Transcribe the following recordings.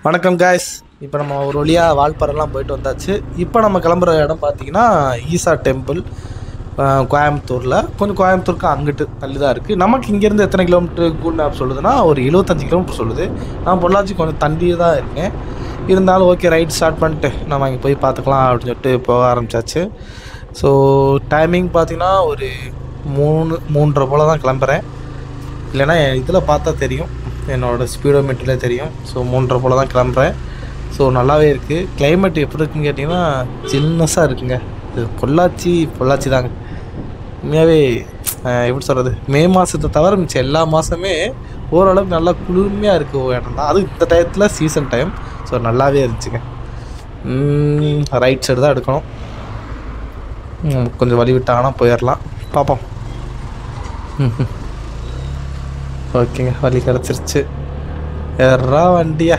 வணக்கம் காய்ஸ் இப்போ நம்ம ஒரு வழியாக வால்பாறைலாம் போயிட்டு வந்தாச்சு இப்போ நம்ம கிளம்புற இடம் பார்த்தீங்கன்னா ஈசா டெம்பிள் அஹ், கோயம்புத்தூரில் கொஞ்சம் கோயம்புத்தூருக்கு அங்கிட்டு தள்ளி தான் இருக்குது நமக்கு இங்கேருந்து எத்தனை கிலோமீட்டர் கூல் மேப் சொல்லுதுன்னா ஒரு எழுபத்தஞ்சு கிலோமீட்டர் சொல்லுது நான் பொள்ளாச்சி கொஞ்சம் தண்டி தான் இருக்கேன் இருந்தாலும் ஓகே ரைட் ஸ்டார்ட் பண்ணிட்டு நம்ம அங்கே போய் பார்த்துக்கலாம் அப்படின்னு சொல்லிட்டு போக ஆரம்பிச்சாச்சு ஸோ டைமிங் பார்த்தீங்கன்னா ஒரு மூணு மூன்றரை போல் தான் கிளம்புறேன் இல்லைன்னா இதில் பார்த்தா தெரியும் என்னோடய ஸ்பீடோமீட்டரில் தெரியும் ஸோ மூன்றரை போல் தான் கிளம்புறேன் ஸோ நல்லாவே இருக்குது climate எப்படி இருக்குன்னு கேட்டிங்கன்னா சில்னஸாக இருக்குங்க இது பொள்ளாச்சி பொள்ளாச்சி தாங்க உண்மையாகவே அஹ், எப்படி சொல்கிறது மே மாதத்தை தவிர மிச்சம் எல்லா மாதமே ஓரளவுக்கு நல்லா குளுமையாக இருக்குது ஒரு இடம் தான் அது இந்த டயத்தில் சீசன் டைம் ஸோ நல்லாவே இருந்துச்சுங்க ரைட் சைடு தான் எடுக்கணும் ம், கொஞ்சம் வழி விட்டாங்கன்னா போயிடலாம் பார்ப்போம் ம் ம். ஓகேங்க வழி கிடச்சிருச்சு எறா வண்டியா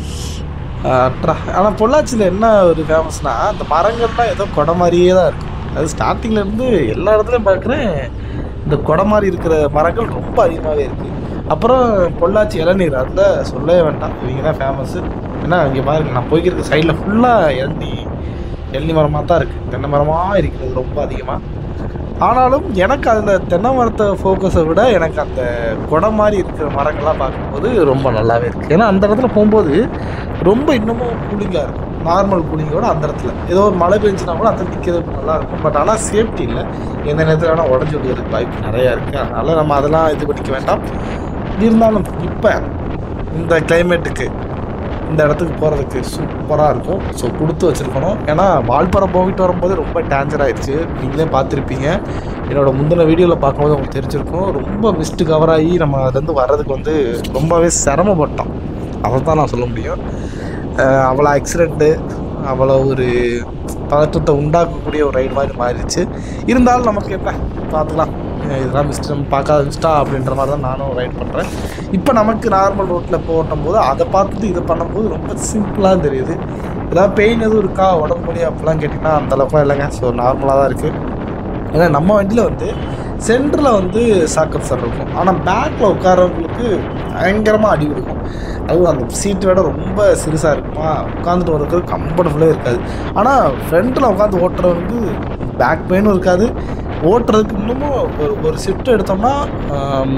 அட்ரா ஆனால் பொள்ளாச்சியில் என்ன ஒரு ஃபேமஸ்னா அந்த மரங்கள்லாம் ஏதோ கொடை மாதிரியே தான் இருக்கும் அது ஸ்டார்டிங்ல இருந்து எல்லா இடத்துலையும் பார்க்குறேன் இந்த கொடை மாதிரி இருக்கிற மரங்கள் ரொம்ப அதிகமாகவே இருக்குது அப்புறம் பொள்ளாச்சி இளநீர் அதில் சொல்லவே வேண்டாம் இவங்க தான் ஃபேமஸ்ஸு ஏன்னா இங்கே பாருங்க நான் போய்க்கிருக்க சைடில் ஃபுல்லாக இளநீ இளநீ மரமாக தான் இருக்குது தென்னை மரமாக இருக்கிறது ரொம்ப அதிகமாக ஆனாலும் எனக்கு அதில் தென்னை மரத்தை ஃபோக்கஸை விட எனக்கு அந்த குடம் மாதிரி இருக்கிற மரங்கள்லாம் பார்க்கும்போது ரொம்ப நல்லாவே இருக்குது ஏன்னா அந்த இடத்துல போகும்போது ரொம்ப இன்னமும் கூலிங்காக இருக்கும் நார்மல் கூலிங்கோட அந்த இடத்துல ஏதோ ஒரு மழை பெஞ்சுனா கூட அந்த நிற்கிறது நல்லா இருக்கும் பட் ஆனால் சேஃப்டி இல்லை எந்த நேரத்தில் வேணால் உடஞ்சி விடுறதுக்கு வாய்ப்பு நிறையா இருக்குது அதனால் நம்ம அதெல்லாம் இது பண்ணிக்க வேண்டாம் இருந்தாலும் இப்போ இந்த கிளைமேட்டுக்கு இந்த இடத்துக்கு போகிறதுக்கு சூப்பராக இருக்கும் ஸோ கொடுத்து வச்சுருக்கணும் ஏன்னா வால்பாறை போயிட்டு வரும்போது ரொம்ப டேஞ்சர் ஆயிடுச்சு நீங்களே பார்த்துருப்பீங்க என்னோட முந்தின வீடியோவில் பார்க்கும்போது உங்களுக்கு தெரிஞ்சிருக்கும் ரொம்ப மிஸ்டு கவர் ஆகி நம்ம அதுலேருந்து வர்றதுக்கு வந்து ரொம்பவே சிரமப்பட்டோம் அதை தான் நான் சொல்ல முடியும் அஹ் அவ்வளோ ஆக்சிடெண்ட்டு அவ்வளோ ஒரு பதற்றத்தை உண்டாக்கக்கூடிய ஒரு ரைடு மாதிரி மாறிடுச்சு இருந்தாலும் நமக்கு என்ன பார்த்துக்கலாம் அஹ் இதெல்லாம் மிஸ்ட் நம்ம பார்க்காத மிஸ்டா அப்படின்ற மாதிரி தான் நானும் ரைட் பண்ணுறேன் இப்போ நமக்கு நார்மல் ரோட்டில் போட்டும் போது அதை பார்த்துட்டு இதை பண்ணும்போது ரொம்ப சிம்பிளாக தெரியுது ஏதாவது பெயின் எதுவும் இருக்கா உடம்பு வலி அப்படிலாம் கேட்டிங்கன்னா அந்த அளவுக்குலாம் இல்லைங்க ஸோ நார்மலாக தான் இருக்குது ஏன்னா நம்ம வண்டியில் வந்து சென்டரில் வந்து சாக்கப் சார் இருக்கும் ஆனால் பேக்கில் உட்காரவங்களுக்கு பயங்கரமாக அடி கொடுக்கும் அதுவும் அந்த சீட்டு விட ரொம்ப சிறுசாக இருக்குமா உட்காந்துட்டு வரதுக்கு கம்ஃபர்டபுளே இருக்காது ஆனால் ஃப்ரண்ட்டில் உட்காந்து ஓட்டுறவங்களுக்கு பேக் பெயினும் இருக்காது ஓட்டுறதுக்கு இன்னமும் ஒரு ஒரு ஷிஃப்ட் எடுத்தோம்னா ஆம்,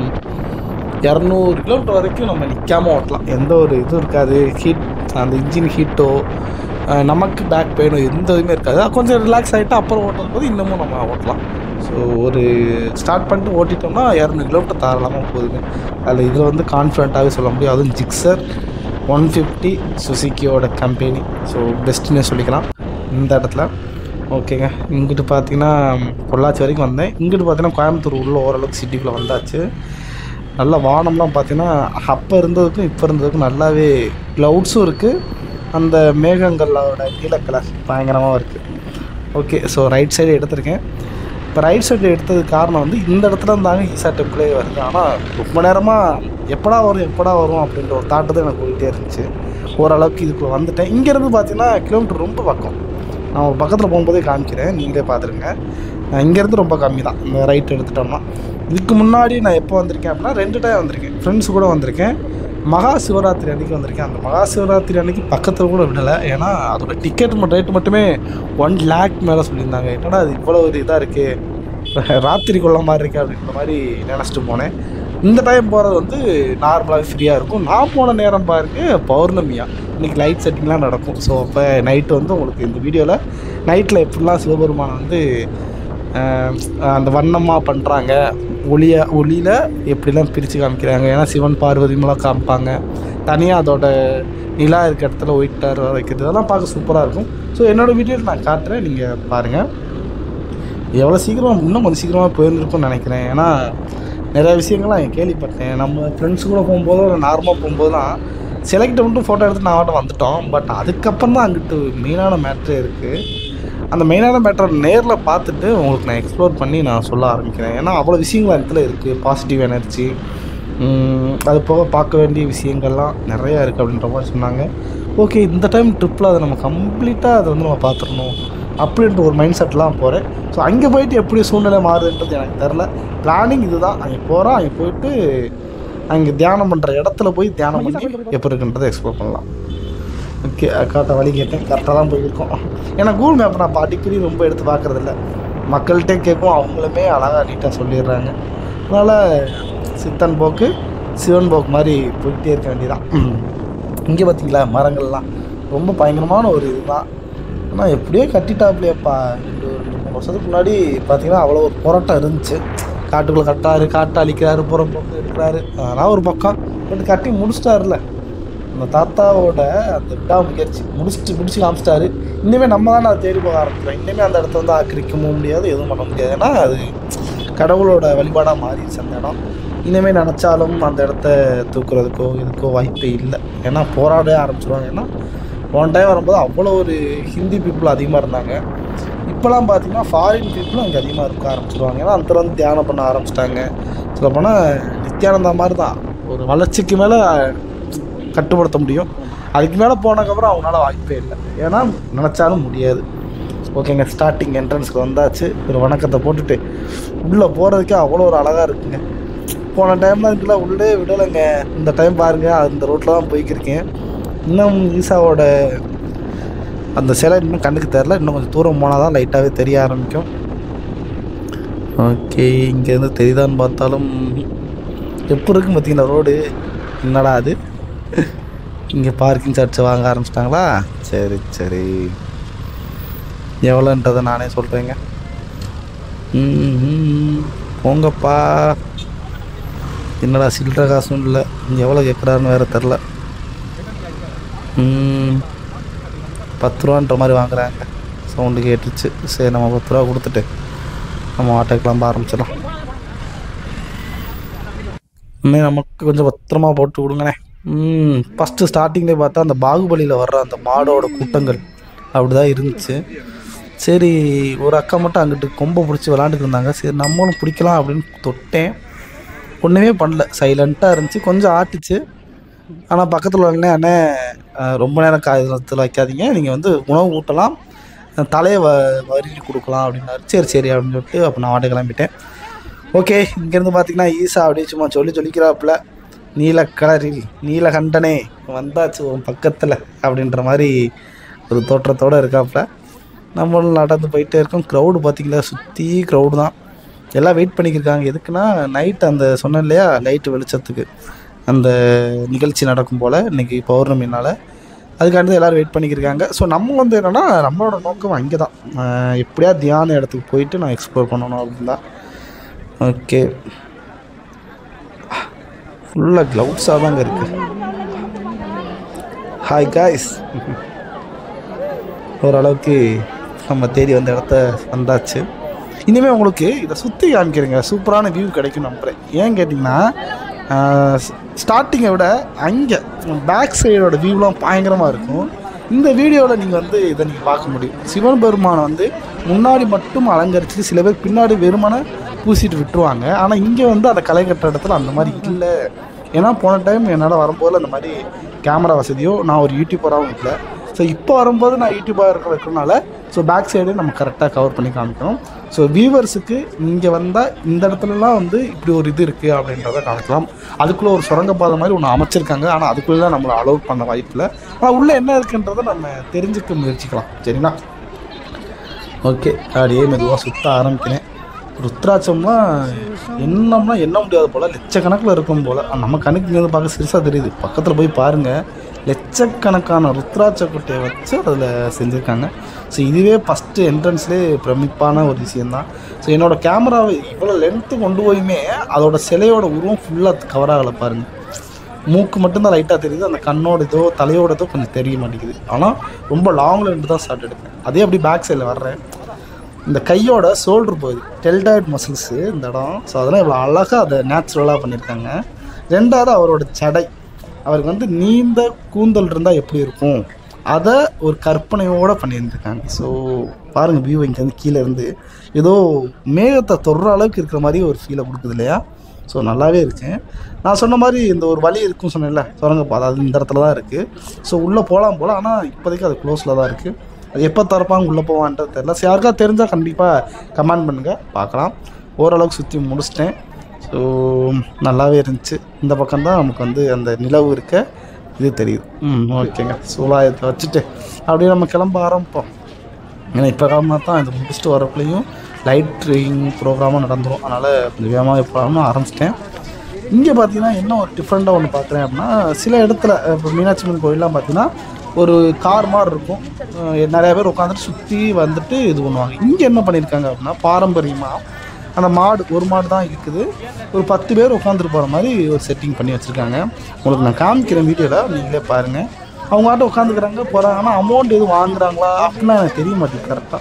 இரநூறு கிலோமீட்டர் வரைக்கும் நம்ம நிற்காம ஓட்டலாம் எந்த ஒரு இதுவும் இருக்காது ஹீட் அந்த இன்ஜின் ஹீட்டோ நமக்கு பேக் பெயினோ எந்த இதுவுமே இருக்காது அது கொஞ்சம் ரிலாக்ஸ் ஆகிட்டு அப்புறம் ஓட்டும் போது இன்னமும் நம்ம ஓட்டலாம் ஸோ ஒரு ஸ்டார்ட் பண்ணிட்டு ஓட்டிட்டோம்னா இரநூறு கிலோமீட்டர் தாராளமாக போகுதுங்க அதில் இதில் வந்து கான்ஃபிடண்ட்டாகவே சொல்ல முடியும் அதுவும் ஜிக்ஸர் ஒன் ஃபிஃப்டி சுசுக்கியோட கம்பெனி ஸோ பெஸ்ட்டுன்னே சொல்லிக்கலாம் இந்த இடத்துல ஓகேங்க இங்கிட்டு பார்த்தீங்கன்னா பொள்ளாச்சி வரைக்கும் வந்தேன் இங்கிட்டு பார்த்தீங்கன்னா கோயம்புத்தூர் உள்ள ஓரளவுக்கு சிட்டிக்குள்ளே வந்தாச்சு நல்ல வானம்லாம் பார்த்தீங்கன்னா அப்போ இருந்ததுக்கும் இப்போ இருந்ததுக்கும் நல்லாவே க்ளவுட்ஸும் இருக்குது அந்த மேகங்களோட நீல கலர் பயங்கரமாக இருக்குது ஓகே ஸோ ரைட் சைடு எடுத்திருக்கேன் இப்போ ரைட் சைடு எடுத்ததுக்கு காரணம் வந்து இந்த இடத்துல இருந்தாங்க ஈசா டெம்பிளே வருது ஆனால் ரொம்ப நேரமாக எப்படா வரும் எப்படா வரும் அப்படின்ற ஒரு தாட்டு தான் எனக்கு போயிட்டே இருந்துச்சு ஓரளவுக்கு இதுக்குள்ளே வந்துட்டேன் இங்கேருந்து பார்த்தீங்கன்னா கிலோமீட்டர் ரொம்ப பக்கம் நான் ஒரு பக்கத்தில் போகும்போதே காமிக்கிறேன் நீங்களே பார்த்துருங்க இங்கேருந்து ரொம்ப கம்மி தான் இந்த ரைட் எடுத்துட்டோம்னா இதுக்கு முன்னாடி நான் எப்போ வந்திருக்கேன் அப்படின்னா ரெண்டு டைம் வந்திருக்கேன் ஃப்ரெண்ட்ஸ் கூட வந்திருக்கேன் மகா சிவராத்திரி அன்னைக்கு வந்திருக்கேன் அந்த மகா சிவராத்திரி அன்னைக்கு பக்கத்தில் கூட விடலை ஏன்னா அதோட டிக்கெட் ரேட்டு மட்டுமே ஒன் லேக் மேலே சொல்லியிருந்தாங்க என்னடா அது இவ்வளோ ஒரு இதாக இருக்குது ராத்திரி கொள்ள மாதிரி இருக்கே அப்படின்ற மாதிரி நினச்சிட்டு போனேன் இந்த டைம் போகிறது வந்து நார்மலாகவே ஃப்ரீயாக இருக்கும் நான் போன நேரம் பாருங்க பௌர்ணமியா இன்னைக்கு லைட் செட்டிங்லாம் நடக்கும் ஸோ அப்போ நைட்டு வந்து உங்களுக்கு இந்த வீடியோவில் நைட்டில் எப்படிலாம் சிவபெருமானை வந்து ஆஹ், அந்த வண்ணமாக பண்ணுறாங்க ஒளிய ஒளியில் எப்படிலாம் பிரித்து காமிக்கிறாங்க ஏன்னா சிவன் பார்வதிமெல்லாம் காமிப்பாங்க தனியாக அதோட நிலா இருக்க இடத்துல ஒயிட்டார் வைக்கிறது இதெல்லாம் பார்க்க சூப்பராக இருக்கும் ஸோ என்னோடய வீடியோவில் நான் காட்டுறேன் நீங்கள் பாருங்கள் எவ்வளோ சீக்கிரம் இன்னும் கொஞ்சம் சீக்கிரமாக போயிருந்துருக்கும்னு நினைக்கிறேன் ஏன்னா நிறைய விஷயங்கள்லாம் நான் கேள்விப்பட்டேன் நம்ம ஃப்ரெண்ட்ஸ் கூட போகும்போதோ இல்லை நார்மலாக போகும்போதெல்லாம் செலக்ட் மட்டும் ஃபோட்டோ எடுத்து நான் மட்டும் வந்துட்டோம் பட் அதுக்கப்புறம் தான் அங்கிட்டு மெயினான மேட்ரே இருக்குது அந்த மெயினான மேட்டரை நேரில் பார்த்துட்டு உங்களுக்கு நான் எக்ஸ்ப்ளோர் பண்ணி நான் சொல்ல ஆரம்பிக்கிறேன் ஏன்னா அவ்வளோ விஷயங்கள் அந்த இடத்துல இருக்குது பாசிட்டிவ் எனர்ஜி அது போக பார்க்க வேண்டிய விஷயங்கள்லாம் நிறையா இருக்குது அப்படின்ற மாதிரி சொன்னாங்க ஓகே இந்த டைம் ட்ரிப்பில் அதை நம்ம கம்ப்ளீட்டாக அதை வந்து நம்ம பார்த்துடணும் அப்படின்ற ஒரு மைண்ட் செட்லாம் போகிறேன் ஸோ அங்கே போயிட்டு எப்படி சூழ்நிலை மாறுதுன்றது எனக்கு தெரில பிளானிங் இதுதான் அங்கே போகிறோம் அங்கே போயிட்டு அங்கே தியானம் பண்ணுற இடத்துல போய் தியானம் பண்ணி எப்படி இருக்குன்றதை எக்ஸ்ப்ளோர் பண்ணலாம் ஓகே அக்காட்ட வழி கேட்டேன் கரெக்டாக தான் போயிருக்கோம் ஏன்னா கூகுள் மேப் நான் அடிக்கடி ரொம்ப எடுத்து பார்க்கறதில்ல மக்கள்கிட்டே கேட்கும் அவங்களுமே அழகாக நீட்டாக சொல்லிடுறாங்க அதனால் சித்தன் போக்கு சிவன் போக்கு மாதிரி போயிட்டே இருக்க வேண்டியதான் இங்கே பார்த்தீங்களா மரங்கள்லாம் ரொம்ப பயங்கரமான ஒரு இதுதான் ஆனால் எப்படியோ கட்டிட்டாப்லையப்பா ரெண்டு ரெண்டு மூணு வருஷத்துக்கு முன்னாடி பார்த்தீங்கன்னா அவ்வளோ ஒரு போராட்டம் இருந்துச்சு காட்டுக்குள்ளே கட்டாரு காட்டை அழிக்கிறாரு புறம் போக்கு எடுக்கிறாரு அதெல்லாம் ஒரு பக்கம் பட் கட்டி முடிச்சிட்டாருல அந்த தாத்தாவோட அந்த விடாமுயற்சி முடிச்சுட்டு முடிச்சு காமிச்சிட்டாரு இனிமேல் நம்ம தானே அதை தேடி போக ஆரம்பிக்கிறோம் இனிமேல் அந்த இடத்த வந்து ஆக்கிரிக்கவும் முடியாது எதுவும் பண்ண முடியாது ஏன்னா அது கடவுளோட வழிபாடாக மாறிடுச்சு அந்த இடம் இனிமேல் நினச்சாலும் அந்த இடத்த தூக்குறதுக்கோ இதுக்கோ வாய்ப்பே இல்லை ஏன்னா போராட ஆரம்பிச்சிருவாங்க ஏன்னா போன டைம் வரும்போது அவ்வளோ ஒரு ஹிந்தி பீப்புள் அதிகமாக இருந்தாங்க இப்போலாம் பார்த்தீங்கன்னா ஃபாரின் பீப்புளும் அங்கே அதிகமாக இருக்க ஆரம்பிச்சிருவாங்க ஏன்னா அந்த வந்து தியானம் பண்ண ஆரம்பிச்சிட்டாங்க சொல்லப்போனால் நித்யானந்தா மாதிரி தான் ஒரு வளர்ச்சிக்கு மேலே கட்டுப்படுத்த முடியும் அதுக்கு மேலே போனதுக்கப்புறம் அவங்களால வாய்ப்பே இல்லை ஏன்னா நினச்சாலும் முடியாது ஓகேங்க ஸ்டார்டிங் என்ட்ரன்ஸ்க்கு வந்தாச்சு ஒரு வணக்கத்தை போட்டுட்டு உள்ளே போகிறதுக்கே அவ்வளோ ஒரு அழகாக இருக்குங்க போன டைம்லாம் இருக்குல்ல உள்ளே விடலைங்க இந்த டைம் பாருங்கள் அந்த ரோட்டில் தான் போய்க்கிருக்கேன் இன்னும் ஈசாவோட அந்த சிலை இன்னும் கண்ணுக்கு தெரில இன்னும் கொஞ்சம் தூரம் போனால் தான் லைட்டாகவே தெரிய ஆரம்பிக்கும் ஓகே இங்கேருந்து தெரியுதான்னு பார்த்தாலும் எப்படி இருக்குன்னு பார்த்தீங்கன்னா ரோடு என்னடா அது இங்கே பார்க்கிங் சார்ஜ் வாங்க ஆரம்பிச்சிட்டாங்களா சரி சரி எவ்வளோன்றதை நானே சொல்கிறேங்க ம், போங்கப்பா என்னடா சில்லற காசும் இல்லை எவ்வளோ கேட்குறாருன்னு வேறு தெரில ம், பத்து ரூபான்ற மாதிரி வாங்குறாங்க சவுண்டு கேட்டுச்சு சரி நம்ம பத்து ரூபா கொடுத்துட்டு நம்ம ஆட்டோ கிளம்ப ஆரம்பிச்சிடலாம் இன்னும் நமக்கு கொஞ்சம் பத்திரமா போட்டு விடுங்கண்ணே ம் ஃபஸ்ட்டு ஸ்டார்டிங்லேயே பார்த்தா அந்த பாகுபலியில் வர்ற அந்த மாடோட கூட்டங்கள் அப்படி தான் இருந்துச்சு சரி ஒரு அக்கா மட்டும் அங்கிட்டு கொம்பை பிடிச்சி விளாண்டுட்டு இருந்தாங்க சரி நம்மளும் பிடிக்கலாம் அப்படின்னு தொட்டேன் ஒன்றுமே பண்ணல சைலண்ட்டாக இருந்துச்சு கொஞ்சம் ஆட்டுச்சு ஆனால் பக்கத்தில் உடனே அண்ணே அஹ், ரொம்ப நேரம் காயத்தில் வைக்காதீங்க நீங்கள் வந்து உணவு ஊட்டலாம் தலையை வ வரி கொடுக்கலாம் அப்படின்னாரு சரி சரி அப்படின்னு சொல்லிட்டு அப்போ நான் வாட்டை கிளம்பிட்டேன் ஓகே இங்கேருந்து பார்த்தீங்கன்னா ஈசா அப்படியே சும்மா சொல்லி சொல்லிக்கிறாப்புல நீல கலரில் நீலகண்டனே வந்தாச்சு உன் பக்கத்தில் அப்படின்ற மாதிரி ஒரு தோற்றத்தோடு இருக்காப்புல நம்மளும் நடந்து போயிட்டே இருக்கோம் க்ரௌடு பார்த்தீங்களா சுற்றி க்ரௌடு தான் எல்லாம் வெயிட் பண்ணிக்கிருக்காங்க எதுக்குன்னா நைட் அந்த சொன்னேன் இல்லையா லைட்டு வெளிச்சத்துக்கு அந்த நிகழ்ச்சி நடக்கும் போல் இன்றைக்கி பௌர்ணமினால அதுக்காண்டி எல்லோரும் வெயிட் பண்ணிக்கிருக்காங்க ஸோ நம்ம வந்து என்னென்னா நம்மளோட நோக்கம் அங்கே தான் ஆஹ் எப்படியா தியான இடத்துக்கு போயிட்டு நான் எக்ஸ்ப்ளோர் பண்ணணும் அப்படின்னு தான் ஓகே ஃபுல்லாக க்ளவுட்ஸாக தாங்க இருக்குது ஹாய் காய்ஸ் ஓரளவுக்கு நம்ம தேடி வந்த இடத்த வந்தாச்சு இனிமேல் உங்களுக்கு இதை சுற்றி காமிக்கிறேங்க சூப்பரான வியூ கிடைக்கும் நம்புகிறேன் ஏன் கேட்டிங்கன்னா ஸ்டார்டிங்கை விட அங்கே பேக் சைடோட வியூலாம் பயங்கரமாக இருக்கும் இந்த வீடியோவில் நீங்கள் வந்து இதை நீங்கள் பார்க்க முடியும் சிவன் பெருமானை வந்து முன்னாடி மட்டும் அலங்கரிச்சுட்டு சில பேர் பின்னாடி வெறுமனை பூசிட்டு விட்டுருவாங்க ஆனால் இங்கே வந்து அதை களை கட்டுற இடத்துல அந்த மாதிரி இல்லை ஏன்னா போன டைம் என்னால் வரும்போது அந்த மாதிரி கேமரா வசதியோ நான் ஒரு யூடியூபராகவும் இல்லை ஸோ இப்போ வரும்போது நான் யூடியூபாக இருக்க வைக்கிறனால ஸோ பேக் சைடு நம்ம கரெக்டாக கவர் பண்ணி காமிக்கணும் ஸோ வியூவர்ஸுக்கு இங்கே வந்தால் இந்த இடத்துலலாம் வந்து இப்படி ஒரு இது இருக்குது அப்படின்றத காமிக்கலாம் அதுக்குள்ளே ஒரு சுரங்கப்பாதை மாதிரி ஒன்று அமைச்சிருக்காங்க ஆனால் அதுக்குள்ளே நம்மளை அலோவ் பண்ண வாய்ப்பு இல்லை ஆனால் உள்ளே என்ன இருக்குன்றதை நம்ம தெரிஞ்சுக்க முயற்சிக்கலாம் சரிங்களா ஓகே அப்படியே மெதுவாக சுற்ற ஆரம்பிக்கிறேன் ருத்ராட்சம்லாம் என்னம்னா எண்ண முடியாத போல் லட்சக்கணக்கில் இருக்கும் போல் நம்ம கணக்கு இருந்து பார்க்க சிறுசாக தெரியுது பக்கத்தில் போய் பாருங்கள் லட்சக்கணக்கான ருத்ராட்ச குட்டையை வச்சு அதில் செஞ்சுருக்காங்க ஸோ இதுவே ஃபஸ்ட்டு என்ட்ரன்ஸ்லேயே பிரமிப்பான ஒரு விஷயந்தான் ஸோ என்னோடய கேமராவை இவ்வளோ லென்த்து கொண்டு போயுமே அதோட சிலையோட உருவம் ஃபுல்லாக கவர் ஆகலை பாருங்கள் மூக்கு மட்டும்தான் லைட்டாக தெரியுது அந்த கண்ணோட இதோ தலையோட இதோ கொஞ்சம் தெரிய மாட்டேங்குது ஆனால் ரொம்ப லாங்கில் இருந்து தான் ஷார்ட் எடுப்பேன் அதே அப்படி பேக் சைடில் வர்றேன் இந்த கையோட ஷோல்டர் போகுது டெல்டாய்ட் மசில்ஸு இந்த இடம் ஸோ அதெல்லாம் இவ்வளோ அழகாக அதை நேச்சுரலாக பண்ணியிருக்காங்க ரெண்டாவது அவரோட சடை அவருக்கு வந்து நீண்ட கூந்தல் இருந்தால் எப்படி இருக்கும் அதை ஒரு கற்பனையோடு பண்ணியிருந்திருக்காங்க ஸோ பாருங்கள் வியூ இங்கேருந்து கீழே இருந்து ஏதோ மேகத்தை தொடுற அளவுக்கு இருக்கிற மாதிரி ஒரு ஃபீலை கொடுக்குது இல்லையா ஸோ நல்லாவே இருக்கு நான் சொன்ன மாதிரி இந்த ஒரு வழி இருக்கும் சொன்னேன்ல சுரங்கப்பாதை அது இந்த இடத்துல தான் இருக்குது ஸோ உள்ளே போகலாம் போல் ஆனால் இப்போதைக்கு அது க்ளோஸில் தான் இருக்குது அது எப்போ திறப்பாங்க உள்ளே போவான்றது தெரில ஸோ யாருக்கா தெரிஞ்சால் கண்டிப்பாக கமெண்ட் பண்ணுங்கள் பார்க்கலாம் ஓரளவுக்கு சுற்றி முடிச்சிட்டேன் ஸோ நல்லாவே இருந்துச்சு இந்த பக்கம் தான் நமக்கு வந்து அந்த நிலவு இருக்க இது தெரியுது ம் ஓகேங்க சூலாயத்தை வச்சுட்டு அப்படியே நம்ம கிளம்ப ஆரம்பிப்போம் ஏன்னா இப்போ காலமாக தான் இது முடிச்சுட்டு வரக்குள்ளேயும் லைட் ட்ரிங் ப்ரோக்ராமும் நடந்துடும் அதனால் கொஞ்சம் வேகமாக இப்போ ஆரம்பிச்சிட்டேன் இங்கே பார்த்தீங்கன்னா என்ன ஒரு டிஃப்ரெண்ட்டாக ஒன்று பார்க்குறேன் அப்படின்னா சில இடத்துல இப்போ மீனாட்சி அம்மன் கோயிலெலாம் பார்த்தீங்கன்னா ஒரு கார் மாதிரி இருக்கும் அஹ் நிறைய பேர் உட்காந்துட்டு சுற்றி வந்துட்டு இது பண்ணுவாங்க இங்கே என்ன பண்ணியிருக்காங்க அப்படின்னா பாரம்பரியமாக அந்த மாடு ஒரு மாடு தான் இருக்குது ஒரு பத்து பேர் உட்காந்துட்டு போகிற மாதிரி ஒரு செட்டிங் பண்ணி வச்சுருக்காங்க உங்களுக்கு நான் காமிக்கிறேன் வீடியோவில் நீங்களே பாருங்கள் அவங்க ஆட்ட உட்காந்துக்கிறாங்க போகிறாங்க ஆனால் அமௌண்ட் எதுவும் வாங்குறாங்களா அப்படின்னா எனக்கு தெரிய மாட்டேங்குது கரெக்டாக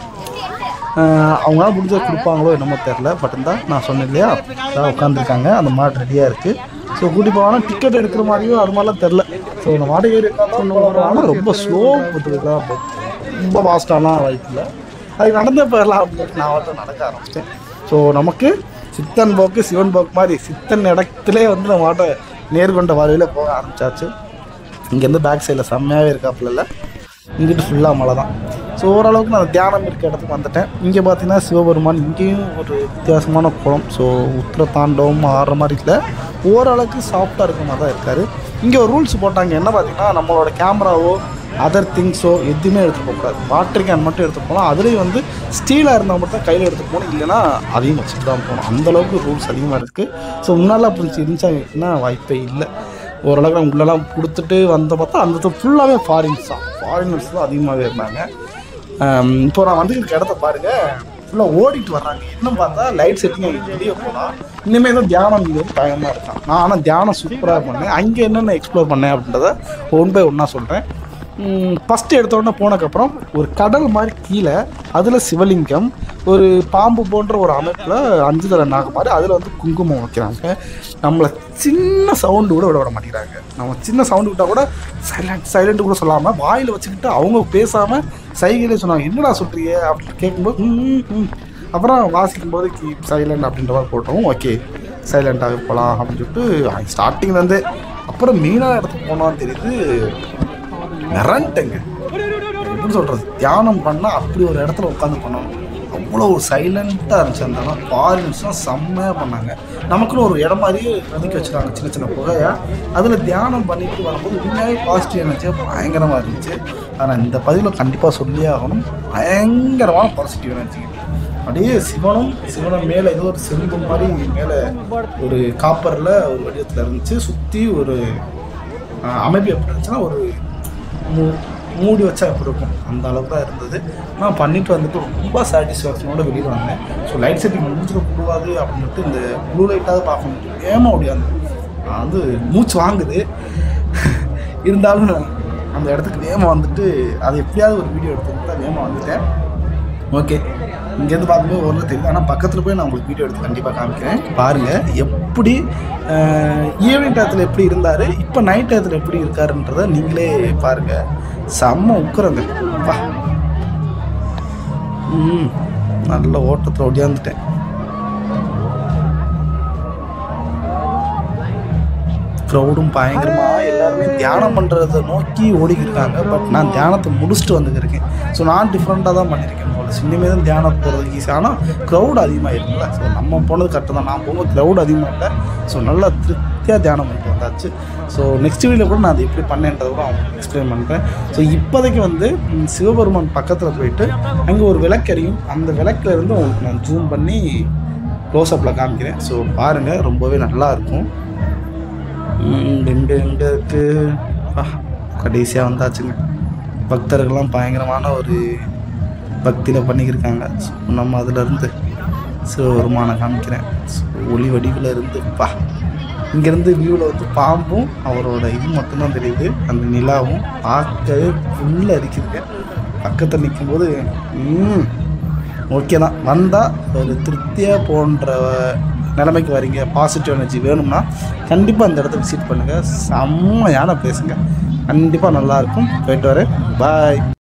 அவங்களால முடிஞ்ச கொடுப்பாங்களோ என்னமோ தெரில பட் இருந்தால் நான் சொன்னேன் இல்லையா அதான் உட்காந்துருக்காங்க அந்த மாடு ரெடியாக இருக்குது ஸோ கூட்டி போவாங்கன்னா டிக்கெட் எடுக்கிற மாதிரியும் அது மாதிரிலாம் தெரில ஸோ இந்த மாடு ஏறி ஆனால் ரொம்ப ஸ்லோ தான் ரொம்ப ஃபாஸ்ட்டாலாம் வாய்ப்பு இல்லை அது நடந்தே போயிடலாம் அப்படின்னு நான் வந்து நடக்க ஆரம்பிச்சிட்டேன் ஸோ நமக்கு சித்தன் போக்கு சிவன் போக்கு மாதிரி சித்தன் இடத்துலேயே வந்து நம்ம மாட்டை நேர்கொண்ட வரையில் போக ஆரம்பிச்சாச்சு இங்கேருந்து பேக் சைடில் செம்மையாகவே இருக்காப்புல இல்லை இங்கிட்டு ஃபுல்லாக மழை தான் ஸோ ஓரளவுக்கு நான் தியானம் இருக்க இடத்துக்கு வந்துட்டேன் இங்கே பார்த்தீங்கன்னா சிவபெருமான் இங்கேயும் ஒரு வித்தியாசமான குளம் ஸோ உத்திர தாண்டவம் ஆடுற மாதிரி இல்லை ஓரளவுக்கு சாஃப்டாக இருக்க மாதிரி தான் இருக்கார் இங்கே ஒரு ரூல்ஸ் போட்டாங்க என்ன பார்த்தீங்கன்னா நம்மளோட கேமராவோ அதர் திங்ஸோ எதுவுமே எடுத்துகிட்டு போகக்கூடாது வாட்டர் கேன் மட்டும் எடுத்துகிட்டு போகலாம் அதுலேயும் வந்து ஸ்டீலாக இருந்தால் மட்டும் தான் கையில் எடுத்துகிட்டு போகணும் இல்லைன்னா அதையும் வச்சுட்டு தான் போகணும் அந்தளவுக்கு ரூல்ஸ் அதிகமாக இருக்குது ஸோ முன்னால் அப்படி இருந்துச்சாங்கன்னா வாய்ப்பே இல்லை ஓரளவுக்கு நம்ம உள்ளெல்லாம் கொடுத்துட்டு வந்த பார்த்தா அந்த இடத்துல ஃபுல்லாகவே ஃபாரின்ஸ் தான் ஃபாரினர்ஸ் தான் அதிகமாகவே இருந்தாங்க ஆம், இப்போ நான் வந்து இருக்க இடத்த பாருங்கள் ஃபுல்லாக ஓடிட்டு வர்றாங்க இன்னும் பார்த்தா லைட் செட்டிங் வெளியே போனால் இனிமே தான் தியானம் இது வந்து பயமாக இருக்கான் நான் ஆனால் தியானம் சூப்பராக பண்ணேன் அங்கே என்னென்ன எக்ஸ்ப்ளோர் பண்ணேன் அப்படின்றத ஒன் பை ஒன்றா சொல்கிறேன் ஃபஸ்ட்டு எடுத்த உடனே போனதுக்கப்புறம் ஒரு கடல் மாதிரி கீழே அதில் சிவலிங்கம் ஒரு பாம்பு போன்ற ஒரு அமைப்பில் அஞ்சு தலை நாக மாதிரி அதில் வந்து குங்குமம் வைக்கிறாங்க நம்மளை சின்ன சவுண்டு கூட விட விட மாட்டேங்கிறாங்க நம்ம சின்ன சவுண்டு விட்டால் கூட சைலண்ட் சைலண்ட் கூட சொல்லாமல் வாயில் வச்சுக்கிட்டு அவங்க பேசாமல் சைகையிலே சொன்னாங்க என்னடா சொல்கிறீங்க அப்படின்னு கேட்கும்போது "ம், ம், ம்." அப்புறம் வாசிக்கும் போது கீப் சைலண்ட் அப்படின்ற மாதிரி போட்டோம் ஓகே சைலண்ட்டாக போகலாம் அப்படின்னு சொல்லிட்டு ஸ்டார்டிங்லேருந்து அப்புறம் மெயினான இடத்துக்கு போனோம்னு தெரியுது மிரண்டேங்க எப்படி சொல்கிறது தியானம் பண்ணால் அப்படி ஒரு இடத்துல உட்காந்து பண்ணணும் அவ்வளோ சைலண்ட்டாக இருந்துச்சு அந்த இடம் ஃபாரின்ஸ்லாம் செம்மையாக பண்ணாங்க நமக்குன்னு ஒரு இடம் மாதிரியே ஒதுக்கி வச்சுருக்காங்க சின்ன சின்ன புகையா அதில் தியானம் பண்ணிட்டு வரும்போது உண்மையாகவே பாசிட்டிவ் எனர்ஜியாக பயங்கரமாக இருந்துச்சு ஆனால் இந்த பதிவில் கண்டிப்பாக சொல்லியே ஆகணும் பயங்கரமான பாசிட்டிவ் எனர்ஜி அப்படியே சிவனும் சிவனும் மேலே ஏதோ ஒரு செம்பு மாதிரி மேலே ஒரு காப்பரில் ஒரு வடிவத்தில் இருந்துச்சு சுற்றி ஒரு ஆஹ், அமைப்பு எப்படி இருந்துச்சுன்னா ஒரு மூ- மூடி வச்சா எப்படி இருக்கும் அந்த அளவுக்கு தான் இருந்தது நான் பண்ணிட்டு வந்துட்டு ரொம்ப சாட்டிஸ்ஃபேக்ஷனோட வெளியே வந்தேன் ஸோ லைட் செட்டிங் முடிச்சிடக்கூடாது அப்படின்ட்டு இந்த ப்ளூ லைட்டாவது பார்க்கணும் ஏமா ஓடியாந்து நான் வந்து மூச்சு வாங்குது இருந்தாலும் அந்த இடத்துக்கு வேகமாக வந்துட்டு அதை எப்படியாவது ஒரு வீடியோ எடுத்துக்கிட்டு தான் வேகமாக வந்துட்டேன் ஓகே இங்கேருந்து பார்க்கும்போது ஒன்றும் தெரியுது ஆனால் பக்கத்தில் போய் நான் உங்களுக்கு வீடியோ எடுத்து கண்டிப்பாக காமிக்கிறேன் பாருங்கள் எப்படி ஈவினிங் டயத்தில் எப்படி இருந்தார் இப்போ நைட் டயத்தில் எப்படி இருக்காருன்றதை நீங்களே பாருங்கள் செம்ம உக்குறங்க வா ம் நல்ல ஓட்டத்தில் ஒடியாந்துட்டேன் க்ரௌடும் பயங்கரமாக எல்லாருமே தியானம் பண்ணுறதை நோக்கி ஓடிக்கிருக்காங்க பட் நான் தியானத்தை முடிச்சுட்டு வந்துருக்கேன் ஸோ நான் டிஃப்ரெண்ட்டாக தான் பண்ணியிருக்கேன் போல சின்னமே தான் தியானம் போகிறதுக்கு ஈஸி ஆனால் க்ரௌட் அதிகமாக இருக்குல்ல ஸோ நம்ம போனது கரெக்டாக தான் நான் போகும்போது க்ரௌட் அதிகமாக இல்லை ஸோ நல்லா திருப்தியாக தியானம் பண்ணிட்டு வந்தாச்சு ஸோ நெக்ஸ்ட் வீடியோ கூட நான் அதை எப்படி பண்ணேன்றதை கூட அவங்க எக்ஸ்பிளைன் பண்ணுறேன் ஸோ இப்போதைக்கு வந்து ம், சிவபெருமான் பக்கத்தில் போயிட்டு அங்கே ஒரு விளக்கறியும் அந்த விளக்குல இருந்து உங்களுக்கு நான் ஜூம் பண்ணி க்ளோஸ்அப்பில் காமிக்கிறேன் ஸோ பாருங்கள் ரொம்பவே நல்லா இருக்கும் ம், எங்க எங்க இருக்கு கடைசியாக வந்தாச்சுங்க பக்தர்கள்லாம் பயங்கரமான ஒரு பக்தியில் பண்ணிக்கிருக்காங்க ஸோ நம்ம அதிலிருந்து சிவபெருமானை காமிக்கிறேன் ஸோ ஒளி வடிவில் இருந்து பா இங்கேருந்து வியூவில் வந்து பாம்பும் அவரோட இது மட்டும்தான் தெரியுது அந்த நிலாவும் பார்க்கவே ஃபுல்லாக இருக்குதுங்க பக்கத்தில் நிற்கும்போது ம் ஓகே தான் வந்தால் ஒரு திருப்தியாக போன்ற நிலைமைக்கு வரீங்க பாசிட்டிவ் எனர்ஜி வேணும்னா கண்டிப்பாக அந்த இடத்த விசிட் பண்ணுங்கள் செம்மையான பேசுங்க கண்டிப்பாக நல்லாயிருக்கும் போயிட்டு வரேன் பாய்